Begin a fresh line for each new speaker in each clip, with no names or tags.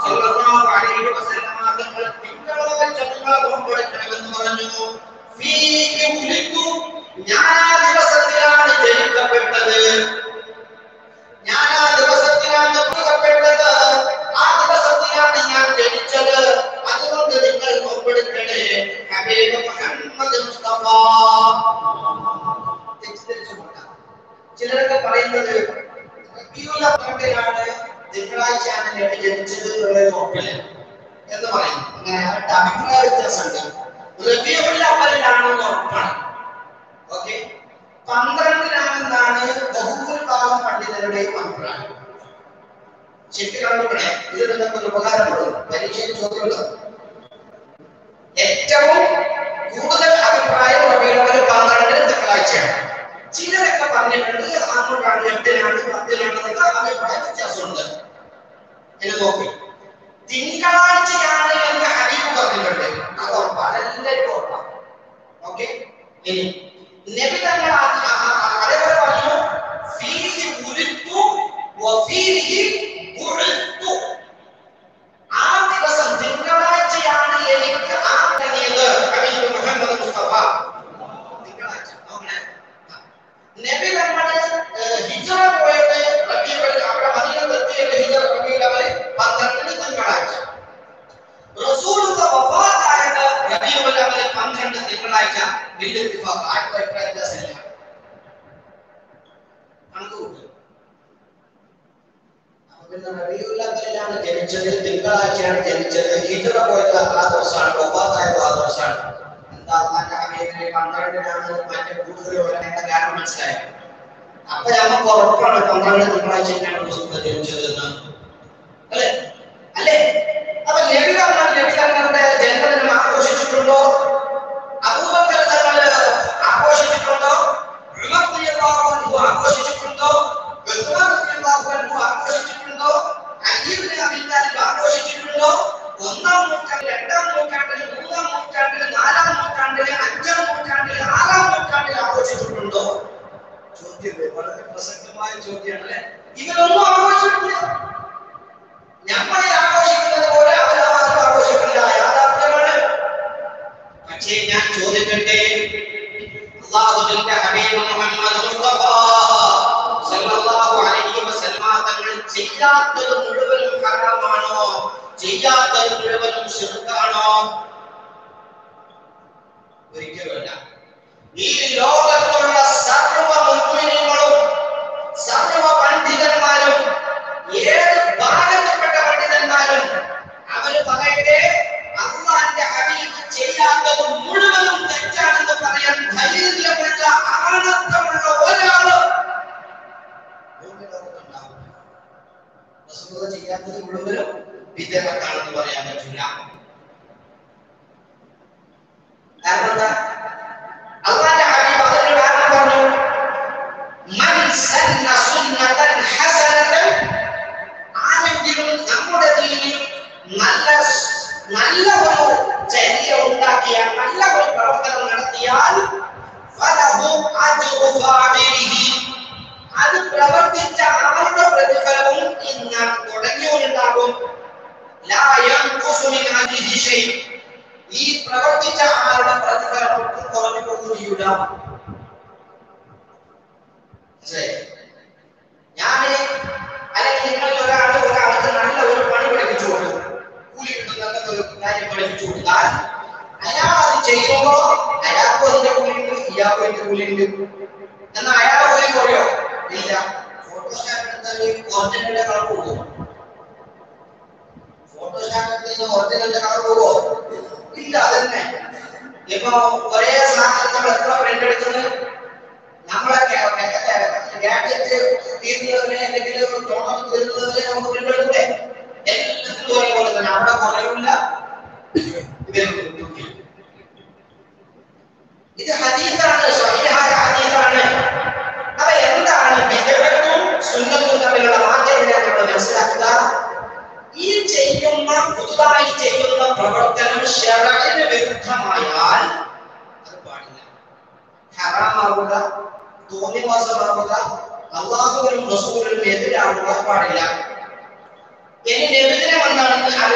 സല്ലല്ലാഹു അലൈഹി വസല്ലമ തങ്ങൾ തിങ്കളാഴ്ച നിങ്ങൾ നോമ്പെടുക്കണമെന്ന് പറഞ്ഞു ഫീഹി ഉലിത്തു ഞാൻ ആ ദിവസത്തിലാണ് ജനിക്കപ്പെട്ടത് ഞാൻ ആ ദിവസത്തിലാണ് നൽകപ്പെട്ടത് ആ ദിവസത്തിലാണ് ഞാൻ ജനിച്ചത് അതുകൊണ്ട് നിങ്ങൾ നോമ്പെടുക്കണേ ഹബീബ് മുഹമ്മദ് മുസ്തഫ തെറ്റിദ്ധരിച്ചുകൊണ്ടാ. ചിലരൊക്കെ പറയുന്നത് റബീഉൽ അവ്വലിലാണ് തിങ്കളാഴ്ചയാണ് ഞാൻ ജനിച്ചത് എന്നുള്ളത് നോക്കില്ല എന്ന് പറയും അങ്ങനെ അവരുടെ അഭിപ്രായ വ്യത്യാസമുണ്ട് റബീഉൽ അവ്വലിലാണെന്ന് ഉറപ്പാണ് ഓക്കെ പന്ത്രണ്ടിലാണെന്നാണ് ബഹുഭൂരിഭാഗം പണ്ഡിതരുടെയും അഭിപ്രായം ശരിക്കും കണ്ടുപിടെ ഇത് നിങ്ങൾക്ക് ഒരു ഉപകാരപ്പെടും പരീക്ഷയിൽ ചോദ്യമുള്ളത് ഏറ്റവും കൂടുതൽ അഭിപ്രായം റബീഉൽ പന്ത്രണ്ടിന് തിങ്കളാഴ്ചയാണ് ചിലരൊക്കെ പറഞ്ഞിട്ടുണ്ട് ആറിനാണ് എട്ടിനാണ് പത്തിനാണെന്നൊക്കെ അഭിപ്രായ വ്യത്യാസമുണ്ട് ഇത് നോക്കി തിങ്കളാഴ്ചയാണ് എന്ന് ഹരീഫ് പറഞ്ഞിട്ടുണ്ട് അത് ഉറപ്പാണ് എല്ലാവർക്കും ഉറപ്പാണ് ഓക്കെ ഇനി നബി തങ്ങൾ ആ- ആ- ആ- അതേപോലെ പറഞ്ഞു ഫീഹി ഉലിത്തു വഫീഹി ബുഇത്തു ആ ദിവസം തിങ്കളാഴ്ചയാണ് എനിക്ക് ആ കഴിഞ്ഞത് ഹബീബ് മുഹമ്മദ് മുസ്തഫ തിങ്കളാഴ്ച നോക്കണേ നബി തങ്ങൾ ഹിജറ പോയത് റബീഉൽ അവിടെ മദീനത്ത് എത്തിയത് ഹിജറ റബീഉൽ അവൽ പന്ത്രണ്ടിന് തിങ്കളാഴ്ച റസൂലുള്ള വഫാത്തായത് റബീഉൽ അവൽ പന്ത്രണ്ട് തിങ്കളാഴ്ച ബിൽ ഇത്തിഫാഖ് ആർക്കും അഭിപ്രായ വ്യത്യാസമില്ല കണക്കുകൂട്ടുക അപ്പൊ പിന്നെ റബീഉൽ അവലിലാണ് ജനിച്ചത് തിങ്കളാഴ്ചയാണ് ജനിച്ചത് ഹിജറ പോയത് ആ ദിവസമാണ് വഫാത്തായത് ആ ദിവസമാണ് എന്താ അള്ളാന്റെ ഹബീബിനെ പന്ത്രണ്ടിനാണ് മറ്റേ കൂടുതൽ വരാനുള്ള കാരണം മനസ്സിലായത് അപ്പൊ നമുക്ക് ഉറപ്പാണ് പന്ത്രണ്ട് തിങ്കളാഴ്ചയാണ് റസൂൽ ജനിച്ചത് എന്ന് അല്ലേ അല്ലേ അപ്പൊ ലഭിതങ്ങൾ ലഭിതങ്ങളുടെ ജന്മദിനം ആഘോഷിച്ചിട്ടുണ്ടോ അബൂബക്കർ തങ്ങൾ ആഘോഷിച്ചിട്ടുണ്ടോ ഉമർ റളിയല്ലാഹു അൻഹു ആഘോഷിച്ചിട്ടുണ്ടോ ഉസ്മാൻ റളിയല്ലാഹു അൻഹു ആഘോഷിച്ചിട്ടുണ്ടോ അലി ഇബ്നു അബീ താലിബ് ആഘോഷിച്ചിട്ടുണ്ടോ ഒന്നാം നൂറ്റാണ്ടിൽ രണ്ടാം നൂറ്റാണ്ടിൽ മൂന്നാം നൂറ്റാണ്ടിൽ നാലാം നൂറ്റാണ്ടിൽ അഞ്ചാം നൂറ്റാണ്ടിൽ ആറാം നൂറ്റാണ്ടിൽ ആഘോഷിച്ചിട്ടുണ്ടോ ചോദ്യം വളരെ പ്രസക്തമായ ചോദ്യമാണ് അല്ലേ ഇവരൊന്നും ആഘോഷിച്ചിട്ടില്ല നമ്മളെ ആഘോഷിക്കുന്നത് പോലെ അവരാരും ആഘോഷിക്കില്ല യാഥാർത്ഥ്യമാണ് പക്ഷേ ഞാൻ ചോദിക്കട്ടെ അല്ലാഹുവിന്റെ ഹബീബ് മുഹമ്മദ് മുസ്തഫ സല്ലല്ലാഹു അലൈഹി വസല്ലമ തങ്ങൾ ചെയ്യാത്തത് മുഴുവനും ഹറാമാണോ ചെയ്യാത്തത് മുഴുവനും ശിർക്കാണോ ഒരിക്കലുമല്ല ഈ ലോകത്തുള്ള സർവ്വ മുസ്ലിങ്ങളും സർവ്വ പണ്ഡിതന്മാരും ഏത് ഭാഗത്തിൽപ്പെട്ട പണ്ഡിതന്മാരും അവര് പറയട്ടെ അള്ളാന്റെ ഹബീബ് ചെയ്യാത്തത് മുഴുവനും തെറ്റാണെന്ന് പറയാൻ ധൈര്യമുള്ള ആണത്തമുള്ള ഒരാള് ഭൂമിലോകത്തുണ്ടാവില്ല. റസൂലുള്ളാഹി ചെയ്യാത്തത് മുഴുവനും വിദ്യാഭ്യാസമാണെന്ന് പറയാൻ പറ്റില്ല കാരണം എന്താ അള്ളാന്റെ ഹബീബ് അതിന് കാരണം പറഞ്ഞു മൻ സന്ന സുന്നതൻ ഹസനതൻ ആരെങ്കിലും നമ്മുടെ ദീനിൽ നല്ല നല്ല ഒരു ചര്യ ഉണ്ടാക്കിയാൽ നല്ല ഒരു പ്രവർത്തനം നടത്തിയാൽ ഫലഹു അജ്റു ഫാഇലിഹി അത് പ്രവർത്തിച്ച ആളുടെ പ്രതിഫലവും ഇന്ന് തുടങ്ങിയവരുണ്ടാകും ലാ യൻഖുസു മിൻ അജ്രിഹി ഷൈ ഈ പ്രവർത്തിച്ച ആളുടെ പ്രതിഫലം ഒട്ടും കുറഞ്ഞു പോകുകയില്ല മനസ്സിലായോ? ഞാന് അല്ലെങ്കിൽ നിങ്ങൾ ഒരാൾ ഒരാൾക്ക് നല്ല ഒരു പണി പഠിപ്പിച്ചു കൊടുത്തു കൂലി കിട്ടുന്ന ഒരു കാര്യം പഠിപ്പിച്ചു കൊടുത്താൽ അയാൾ അത് ചെയ്യുമ്പോ അയാൾക്കും അതിന്റെ കൂലിയുണ്ട് ഇയാൾക്കും അതിന്റെ കൂലിയുണ്ട് എന്നാൽ അയാളെ കൂലി കുറയോ ഇല്ല ഫോട്ടോസ്റ്റാറ്റ് എടുത്താൽ ഒറിജിനലിന്റെ കളർ പോകും ഫോട്ടോസ്റ്റാറ്റ് എടുത്താൽ ഒറിജിനലിന്റെ കളർ പോകുമോ ഇല്ല അതന്നെ ഇപ്പൊ ഒരേ സാധനം നമ്മൾ എത്ര പ്രിന്റ് എടുക്കുന്നത് നമ്മളെ ഗാഡ്ജറ്റ് തീർന്നതിനെ അല്ലെങ്കിൽ തോട്ടം തീർന്നതിനെ നമുക്ക് പ്രിന്റ് എടുക്കൂടെ എല്ലാത്തിനും ഒരേപോലെ തന്നെ അവിടെ കുറയില്ല ഇതിന് കൂട്ടില്ല. ഇത് ഹദീസാണ് സ്വഹീഹായ ഹദീസാണ് അപ്പൊ എന്താണ് ബിദ്അത്തും സുന്നത്തും തമ്മിലുള്ള മാറ്റം ഞാൻ നമ്മൾ മനസ്സിലാക്കുക ഈ ചെയ്യുന്ന പുതുതായി ചെയ്യുന്ന പ്രവർത്തനം ശരണിന് വിരുദ്ധമായാൽ അത് പാടില്ല ഹറാമാവുക തോന്നിവാസമാവുക അള്ളാഹുവിനും റസൂലിനും എതിരാവുക പാടില്ല ഇനി നബിദിനം എന്താണെന്ന്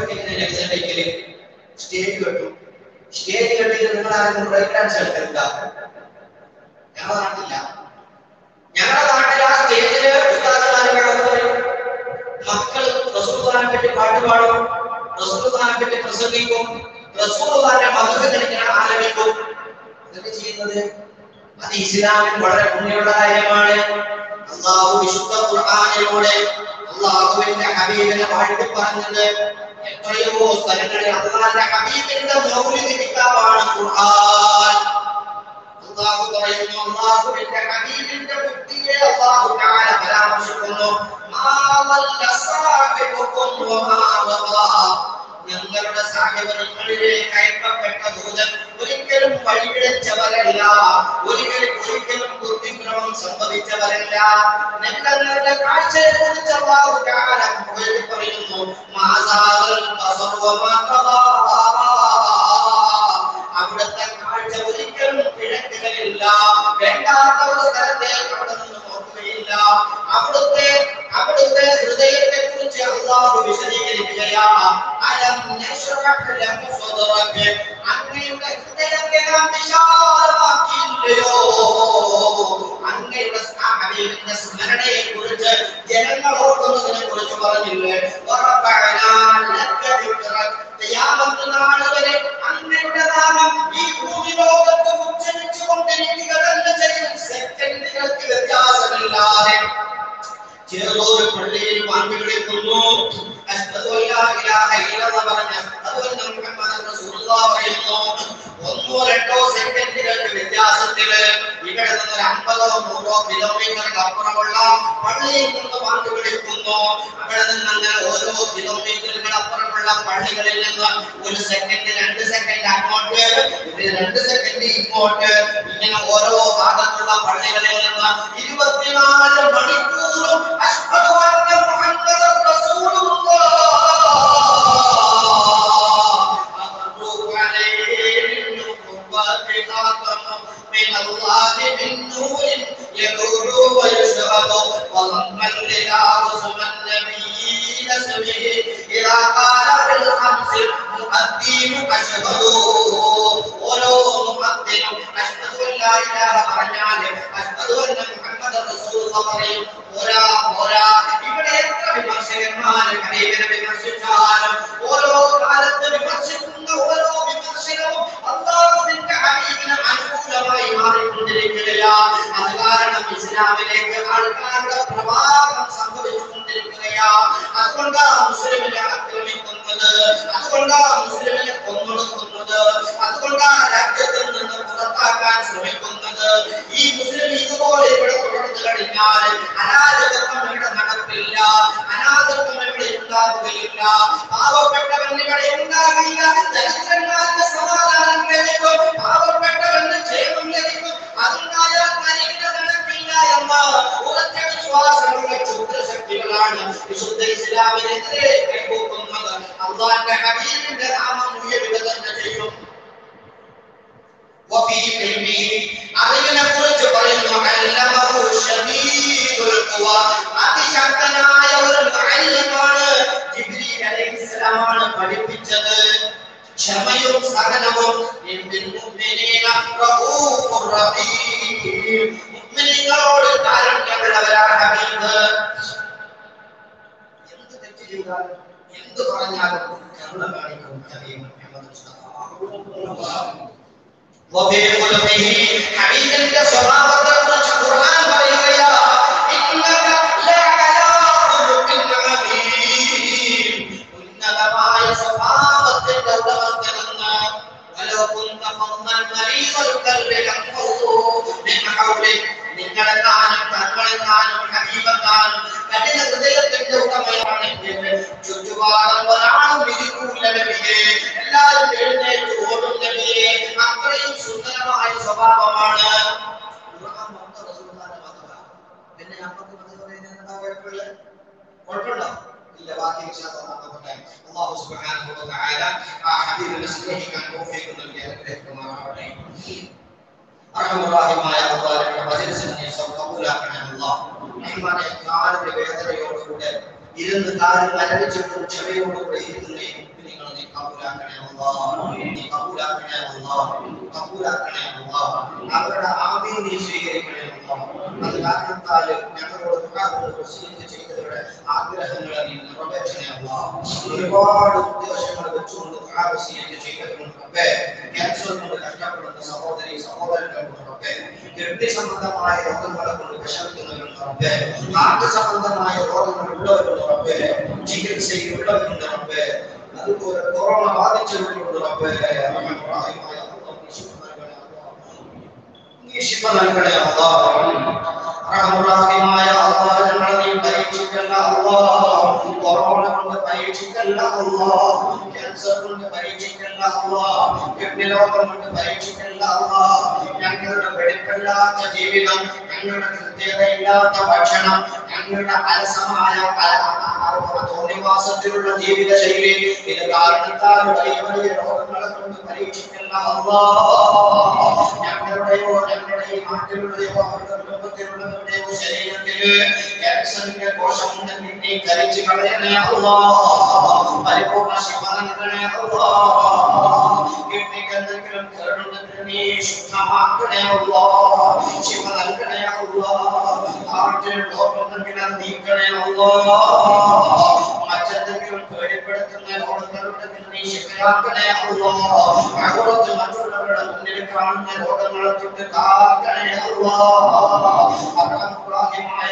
ഒക്കെ ഇങ്ങനെ ലഭിച്ചിട്ടുണ്ടെങ്കിൽ സ്റ്റേജ് കെട്ടും സ്റ്റേജ് കെട്ടിയിട്ട് നിങ്ങൾ ആരെങ്കിലും ബ്രേക്ക് ഡാൻസ് കളിക്കരുത് ഞങ്ങളുടെ നാട്ടില്ല ഞങ്ങളുടെ നാട്ടിൽ ആ സ്റ്റേജില് ഉസ്താദുമാര് കടന്നു വരും മക്കൾ റസൂലുള്ളാഹിനെ പറ്റി പാട്ട് പാടും റസൂലുള്ളാഹിനെ പറ്റി പ്രസംഗിക്കും റസൂലുള്ളാഹിന്റെ മതത്തിൽ ഇങ്ങനെ ആലപിക്കും ഇതൊക്കെ ചെയ്യുന്നത് അത് ഇസ്ലാമിൽ വളരെ പുണ്യമുള്ള കാര്യമാണ് അള്ളാഹു വിശുദ്ധ ഖുർആനിലൂടെ അള്ളാഹുവിന്റെ ഹബീബിനെ വാഴ്ത്തി പറഞ്ഞത് എത്രയോ സ്ഥലങ്ങളിൽ അള്ളാഹിന്റെ ഹബീബിന്റെ മൗലിക കിതാബാണ് ഖുർആൻ അള്ളാഹു പറയുന്നു അള്ളാഹുവിന്റെ ഹബീബിന്റെ ബുദ്ധിയെ അള്ളാഹു തആല പരാമർശിക്കുന്നു മാ വല്ല സാഹിബുക്കും വമാ വഖാ ഞങ്ങളുടെ സാഹിബ് നിങ്ങളിലേക്ക് അയക്കപ്പെട്ട ദൂതൻ ഒരിക്കലും വഴിപിഴച്ചവരല്ല ഒരിക്കലും ഒരിക്കലും ബുദ്ധിഭ്രമം സംഭവിച്ചവരല്ല ഞങ്ങളുടെ കാഴ്ചയെ കുറിച്ച് അള്ളാഹു തആല മുകളിൽ പറയുന്നു മാസാദൽ ബസറു വമാ തഗാ അവിടുത്തെ കാഴ്ച ഒരിക്കലും പിഴക്കുകയില്ല വേണ്ടാത്ത ഒരു സ്ഥലത്തേക്ക് അവിടെ നിന്ന് നോക്കുകയില്ല അവിടുത്തെ അവിടുത്തെ ഹൃദയത്തെ കുറിച്ച് അള്ളാഹു വിശദീകരിക്കുകയാ അലം നശ്റഹ് ലക സദറക അങ്ങയുടെ ഹൃദയത്തെ നാം വിശാലമാക്കിയില്ലയോ അങ്ങയുടെ ഹബീബിന്റെ സ്മരണയെ കുറിച്ച് ജനങ്ങളോടൊന്നതിനെ കുറിച്ച് പറഞ്ഞില്ലേ വറഫഅനാ ലക ദിക്റക ഖിയാമത്ത് നാൾ വരെ അങ്ങയുടെ നാമം ഈ ഭൂമി ലോകത്ത് ഉച്ചരിച്ചു കൊണ്ടിരിക്കുക തന്നെ ചെയ്യും സെക്കൻഡുകൾക്ക് വ്യത്യാസമില്ലാതെ ചെറുതോട് പള്ളിയിൽ വാങ്ങി വിളിക്കുന്നു അഷ്ഹദു അല്ലാ ഇലാഹ ഇല്ലല്ലാഹ് പറഞ്ഞ അഷ്ഹദു അന്ന മുഹമ്മദൻ റസൂലുള്ളാഹ് പറയുന്നു ഒന്നോ രണ്ടോ സെക്കൻഡുകൾക്ക് വ്യത്യാസത്തില് ഇവിടെ നിന്ന് ഒരു അമ്പതോ നൂറോ കിലോമീറ്റർ അപ്പുറമുള്ള പള്ളിയിൽ നിന്ന് വാങ്ങി വിളിക്കുന്നു അവിടെ നിന്ന് അങ്ങനെ ഓരോ കിലോമീറ്ററുകൾ അപ്പുറമുള്ള പള്ളികളിൽ നിന്ന് ഒരു സെക്കൻഡ് രണ്ട് സെക്കൻഡ് അങ്ങോട്ട് ഒരു രണ്ട് സെക്കൻഡ് ഇങ്ങോട്ട് ഇങ്ങനെ ഓരോ ഭാഗത്തുള്ള പള്ളികളിൽ നിന്ന് ഇരുപത്തിനാല് മണിക്കൂറും അഷ്ഹദു അന്ന മുഹമ്മദൻ റസൂലുള്ളാഹ് അബ്ദു അലൈഹി من الله من نور ينور ويشهد وضما للعظم النبي اسمه إذا قال بالخمس مؤذن أشهد ഓരോ മുഅദ്ദിനും അഷ്ഹദു അല്ലാ ഇലാഹ പറഞ്ഞാല് അഷ്ഹദു അന്ന മുഹമ്മദ് റസൂലുള്ളാഹ് പറയും പോരാ പോരാ ഇവിടെ എത്ര വിമർശകന്മാർ ഹബീബിനെ വിമർശിച്ചാലും ഓരോ കാലത്ത് വിമർശിക്കുന്ന ഓരോ വിമർശനവും അള്ളാഹുവിന്റെ ഹബീബിന് അനുകൂലമായി മാറിക്കൊണ്ടിരിക്കുകയാ അത് കാരണം ഇസ്ലാമിലേക്ക് ആൾക്കാരുടെ പ്രവാഹം സംഭവിച്ചുകൊണ്ടിരിക്കുകയാ അതുകൊണ്ടാണ് മുസ്ലിമിനെ ആക്രമിക്കുന്നത് അതുകൊണ്ടാണ് മുസ്ലിമിനെ കൊന്നൊടുക്കുന്നത് അതുകൊണ്ടാണ് രാജ്യത്തിൽ നിന്ന് പുറത്താക്കാൻ ശ്രമിക്കുന്നത് ഈ മുസ്ലിം ഇതുപോലെ ഇവിടെ തുടർന്നു കഴിഞ്ഞാൽ അനാഥകത്വം ഇവിടെ നടപ്പില്ല അനാഥത്വം ഇവിടെ ഉണ്ടാവുകയില്ല പാവപ്പെട്ടവൻ ഇവിടെ ഉണ്ടാകില്ല ദരിദ്രന്മാരുടെ സമാധാനം ലഭിക്കും പാവപ്പെട്ടവന് ക്ഷേമം ലഭിക്കും അതുണ്ടായാൽ മരിക്ക നടക്കില്ല എന്ന ഉറച്ച വിശ്വാസമുള്ള ക്ഷുദ്രശക്തികളാണ് വിശുദ്ധ ഇസ്ലാമിനെതിരെ കൈകൂക്കുന്നത് അള്ളാന്റെ ഹബീബിന്റെ നാമം ഉയരുക തന്നെ ചെയ്യും وفي علمه അറിവിനെ കുറിച്ച് പറയുന്നു അല്ലമഹു ശദീദുൽ ഖുവ അതിശക്തനായ ഒരു മുഅല്ലിമാണ് ജിബ്രീൽ അലൈഹിസ്സലാമാണ് പഠിപ്പിച്ചത് ക്ഷമയും സഹനവും ലിൽ മുഅ്മിനീന റഊഫുർ റഹീം മുഅ്മിനീങ്ങളോട് കാരുണ്യമുള്ളവരാണ് ഹബീബ് എന്ത് തെറ്റ് ചെയ്താലും എന്ത് പറഞ്ഞാലും കരുണ കാണിക്കും ഹബീബ് മുഹമ്മദ് മുസ്തഫ وفي خلقه حبيبന്റെ സ്വഭാവത്തെ കുറിച്ച് ഖുർആൻ പറയുകയാ ഇന്നക ലഅലാ ഖുലുഖിൻ അദീം ഉന്നതമായ സ്വഭാവത്തിന്റെ ഉടമസ്ഥനെന്ന് വലോ കുന്ത ഫമ്മൻ മരീദൽ ഖൽബി ലംഫൂ മിൻ ഹൗലി നിങ്ങളെങ്ങാനും തങ്ങളെങ്ങാനും ഹബീബെങ്ങാനും കഠിന ഹൃദയത്തിന്റെ ഉടമയാണെങ്കിൽ ചുറ്റുപാടും ഒരാളും ഇരിക്കൂല നബിയേ എല്ലാവരും എഴുന്നേറ്റ് ഓടും നബിയേ അത്രയും സുന്ദരമായ സ്വഭാവമാണ് ഖുർആൻ മുഹമ്മദ് റസൂലുള്ളാഹിന്റെ മതമാണ്. പിന്നെ നമുക്ക് മതം പറയുന്നത് എന്താ കുഴപ്പമുള്ളത്? കുഴപ്പമുണ്ടോ? ഇല്ല, ബാക്കി വിശ്വാസം നോക്കട്ടെ. അല്ലാഹു സുബ്ഹാനഹു വ തആല ആ ഹബീബിനെ സ്നേഹിക്കാൻ തൗഫീഖ് നൽകി അനുഗ്രഹിക്കുമാറാവട്ടെ. അർഹമുറാഹിമായ അല്ലാഹുവിന്റെ മജ്ലിസിൽ നീ കബൂലാക്കണേ അല്ലാഹ്. റഹ്മാനെ കാലിന്റെ വേദനയോടുകൂടെ ഇരുന്ന് കാലിൽ മരവിച്ചുകൊണ്ട് ക്ഷമയോടുകൂടെ ഇരുന്ന് അല്ലാഹ് നീ കബൂലാക്കണേ അല്ലാഹ് കബൂലാക്കണേ അല്ലാഹ് അവരുടെ ആമീൻ നീ സ്വീകരിക്കണേ അല്ലാഹ് അത് കാരണത്താൽ ഞങ്ങളോട് ദുആ വസീയത്ത് ചെയ്തവരുടെ ആഗ്രഹങ്ങളെ നീ നിറവേറ്റണേ അല്ലാഹ് ഒരുപാട് ഉദ്ദേശങ്ങൾ വെച്ചുകൊണ്ട് ദുആ വസീയത്ത് ചെയ്തവരുണ്ട് റബ്ബേ ക്യാൻസർ കൊണ്ട് കഷ്ടപ്പെടുന്ന സഹോദരി സഹോദരങ്ങളുണ്ട് റബ്ബേ കിഡ്നി സംബന്ധമായ രോഗങ്ങളെ കൊണ്ട് വിഷമിക്കുന്നവരുണ്ട് റബ്ബേ ഹാർട്ട് സംബന്ധമായ രോഗങ്ങൾ ഉള്ളവരുണ്ട് റബ്ബേ ചികിത്സയിലുള്ളവരുണ്ട് റബ്ബേ അതുപോലെ കൊറോണ ബാധിച്ചവരുണ്ട് റബ്ബേ റഹ്മാനായ അല്ലാഹ് നീ ശിഫ നൽകണേ അല്ലാഹ് റഹ്മുറാഹിമായ അല്ലാഹ് ഞങ്ങളെ നീ പരീക്ഷിക്കല്ല അല്ലാഹ് കൊറോണ കൊണ്ട് പരീക്ഷിക്കല്ല അല്ലാഹ് ക്യാൻസർ കൊണ്ട് പരീക്ഷിക്കല്ല അല്ലാഹ് കിഡ്നി രോഗം കൊണ്ട് പരീക്ഷിക്കല്ല അല്ലാഹ് ഞങ്ങളുടെ വെടിപ്പില്ലാത്ത ജീവിതം ഞങ്ങളുടെ കൃത്യതയില്ലാത്ത ഭക്ഷണം ഞങ്ങളുടെ അലസമായ തോന്നിവാസത്തിലുള്ള ജീവിത ശൈലി ഇത് കാരണത്താൽ വലിയ വലിയ രോഗങ്ങളെ കൊണ്ട് പരീക്ഷിക്കല്ല അല്ലാഹ് ഞങ്ങളുടെയോ ഞങ്ങളുടെ ഈ നാട്ടിലുള്ളയോ അവരുടെ കുടുംബത്തിലുള്ളവരുടെയോ ശരീരത്തില് ക്യാൻസറിന്റെ കോശമുണ്ടെങ്കിൽ നീ കരിച്ചു കളയണേ അല്ലാഹ് പരിപൂർണ ശിവ നൽകണേ അല്ലാഹ് കിഡ്നിക്ക് എന്തെങ്കിലും കേടുണ്ടെങ്കിൽ നീ ശുദ്ധമാക്കണേ അല്ലാഹ് ശിവ നൽകണേ അല്ലാഹ് ഹാർട്ടിൽ രോഗമുണ്ടെങ്കിൽ അത് നീക്കണേ അല്ലാഹ് മറ്റെന്തെങ്കിലും പേടിപ്പെടുത്തുന്ന രോഗങ്ങളുണ്ടെങ്കിൽ നീ ശിവയാക്കണേ അല്ലാഹ് അകോളത്ത് മറ്റുള്ളവരുടെ മുന്നിൽ കാണുന്ന രോഗങ്ങളെ തൊട്ട് കാക്കണേ അള്ളാഹുമായ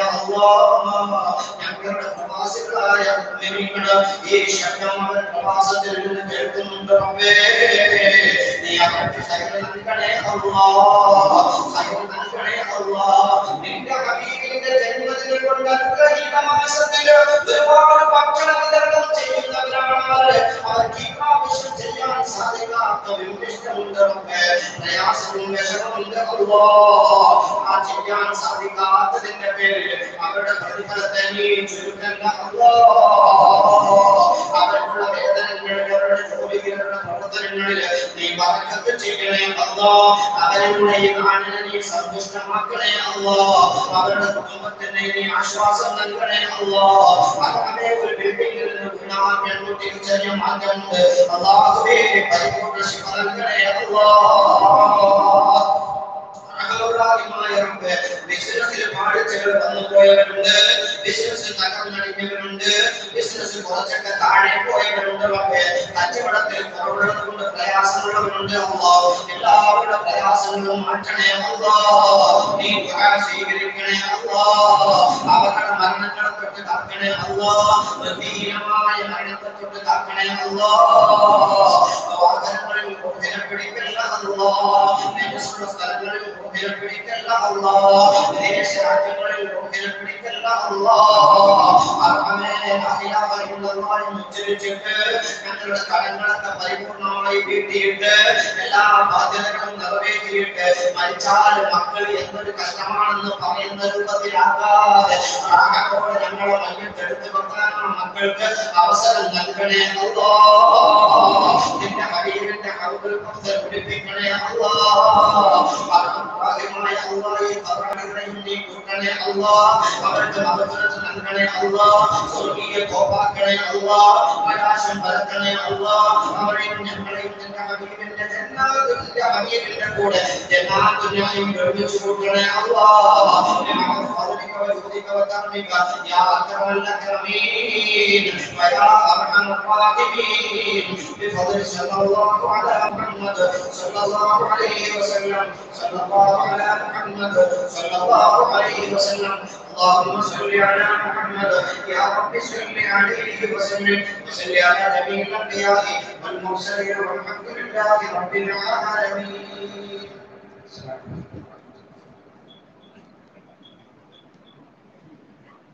ഞങ്ങളുടെ പ്രവാസികളായ മുഅ്മിനീങ്ങള് ഈ ശബ്ദം അവർ പ്രവാസത്തിൽ നിന്ന് കേൾക്കുന്നുണ്ട് റബ്ബേ നീ അവർക്ക് സൈറ നൽകണേ അല്ലാഹ് സൈറ നൽകണേ അല്ലാഹ് നിന്റെ ഹബീബിന്റെ ജന്മദിനം കൊണ്ട് അനുഗ്രഹീത മാസത്തില് ഒരുപാട് ഭക്ഷണ വിതരണം ചെയ്യുന്നവരാണ് അവർക്ക് ഇപ്രാവശ്യം ചെയ്യാൻ സാധിക്കാത്ത വിമിഷ്ടമുണ്ട് റബ്ബേ പ്രയാസവും വിഷമമുണ്ട് അല്ലാഹ് ആ ചെയ്യാൻ സാധിക്കാത്തതിന്റെ പേരിൽ അവരുടെ പ്രതിഫലത്തെ നീ ചുരുക്കല്ല അല്ലാഹ് അവർക്കുള്ള വേദനകളിൽ അവരുടെ ജോലിയിൽ അവരുടെ പ്രവർത്തനങ്ങളിൽ നീ ബറക്കത്ത് ചെയ്യണേ അല്ലാഹ് അവരുടെ ഈ നാടിനെ നീ സന്തുഷ്ടമാക്കണേ അല്ലാഹ് അവരുടെ കുടുംബത്തിന് നീ ആശ്വാസം നൽകണേ അല്ലാഹ് അവരുടെ ഒരു ബിൽഡിംഗിൽ നിന്ന് വീണാൽ എന്ന് തിരിച്ചറിയാൻ മാറ്റമുണ്ട് അല്ലാഹുവേ പരിപൂർണ്ണ ശിവ നൽകണേ അല്ലാഹ് അഹലോടാദിമായ റബ്ബേ, ബിസിനസ്സിൽ പാളിച്ചകൾ വന്നു പോയവരുണ്ട് ബിസിനസ് തകർന്നടിഞ്ഞവരുണ്ട് ബിസിനസ് കുറച്ചൊക്കെ താഴെ പോയവരുണ്ട് റബ്ബേ കച്ചവടത്തിൽ കുറവുള്ളത് കൊണ്ട് പ്രയാസമുള്ളവരുണ്ട് അല്ലാ എല്ലാവരുടെ പ്രയാസങ്ങളും മാറ്റണേ അല്ലാ നീ ദുആ സ്വീകരിക്കണേ അല്ലാ അവരുടെ മരണങ്ങളെ തൊട്ട് കാക്കണേ അല്ലാ ധീരമായ മരണത്തെ തൊട്ട് കാക്കണേ അല്ലാ വാഹനങ്ങളിൽ ഊർജ്ജം പിടിക്കല്ല അല്ലാ നെജസുള്ള സ്ഥലങ്ങളിൽ ഊർജ്ജം പിടിക്കല്ല അല്ലാ ദേശരാജ്യങ്ങളിൽ ഊർജ്ജം പിടിക്കല്ല അല്ലാ അർഹമേ മഹിയാവ ഇല്ലല്ലാഹ് എന്ന് ഉച്ചരിച്ചിട്ട് ഞങ്ങളുടെ കടങ്ങളൊക്കെ പരിപൂർണമായി വീട്ടിയിട്ട് എല്ലാ ബാധ്യതകളും നിറവേറ്റിയിട്ട് മരിച്ചാൽ മക്കൾ എന്തൊരു കഷ്ടമാണെന്ന് പറയുന്ന രൂപത്തിലാക്കാതെ റാഹത്തോടെ ഞങ്ങളെ മയ്യത്തെടുത്ത് വെക്കാനുള്ള മക്കൾക്ക് അവസരം നൽകണേ അല്ലാ നിന്റെ ഹബീബിന്റെ ഹൗദിൽ പത്ത് പിടിപ്പിക്കണേ അല്ലാ പരമപ്രായമായ അല്ലാ ഈ പൗരാണികളെയും നീ കൂട്ടണേ അല്ലാ അവർക്ക് മഹത്വത്ത് നൽകണേ അല്ലാ സ്വർഗീയ കോപാക്കണേ അല്ലാ പ്രകാശം പരത്തണേ അല്ലാ അവരെയും ഞങ്ങളെയും നിന്റെ ഹബീബിന്റെ ജന്നാത്തിന്റെ ഹബീബിന്റെ കൂടെ ജന്നാത്തിനെയും ഒരുമിച്ച് കൂട്ടണേ അല്ലാ فضلك وجودك وكرمك يا اكرم الاكرمين ويا ارحم الراحمين بفضل صلى الله على محمد صلى الله عليه وسلم صلى الله على محمد صلى الله عليه وسلم اللهم صل على محمد يا رب صل عليه وسلم وصل على جميع الانبياء والمرسلين والحمد لله رب العالمين